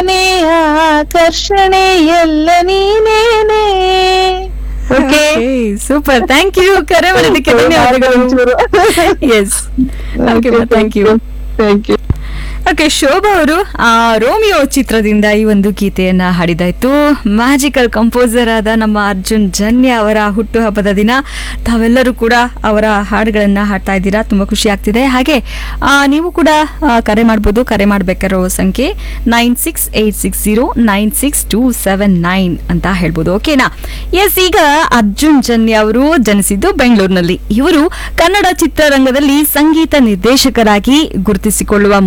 ಭಾವನೆ ಆಕರ್ಷಣೆ ಎಲ್ಲ ನೀನೇನೆ ಓಕೆ ಸೂಪರ್ ಥ್ಯಾಂಕ್ ಯು ಕರೆ ಮಾಡಿದ್ದಕ್ಕೆ ಧನ್ಯವಾದಗಳು yes okay thank you thank you okay Shobha ಅವರು ಆ, ರೋಮಿಯೋ ಚಿತ್ರದಿಂದ ಈ ಒಂದು ಗೀತೆಯನ್ನ ಹಾಡಿದಾಯ್ತು ಮ್ಯಾಜಿಕಲ್ ಕಂಪೋಸರ್ ಆದ ನಮ್ಮ ಅರ್ಜುನ್ ಜನ್ಯ ಅವರ ಹುಟ್ಟುಹಬ್ಬದ ದಿನ ತಾವೆಲ್ಲರೂ ಕೂಡ ಅವರ ಹಾಡುಗಳನ್ನ ಹಾಡ್ತಾ ಇದ್ದೀರಾ ತುಂಬಾ ಖುಷಿ ಆಗ್ತಿದೆ ಹಾಗೆ ಆ, ನೀವು ಕೂಡ ಆ, ಕರೆ ಮಾಡ್ಬೋದು ಕರೆ ಮಾಡ್ಬೇಕಾರೋ ಸಂಖ್ಯೆ nine six eight six zero nine six two seven nine ಅಂತ ಹೇಳ್ಬೋದು ಓಕೆನಾ ಎಸ್ ಈಗ ಅರ್ಜುನ್ ಜನ್ಯ ಅವರು ಜನಿಸಿದ್ದು ಬೆಂಗಳೂರಿನಲ್ಲಿ ಇವರು ಕನ್ನಡ ಚಿತ್ರರಂಗದಲ್ಲಿ ಸಂಗೀತ ನಿರ್ದೇಶಕರಾಗಿ ಗುರುತಿಸಿಕೊಳ್ಳುವ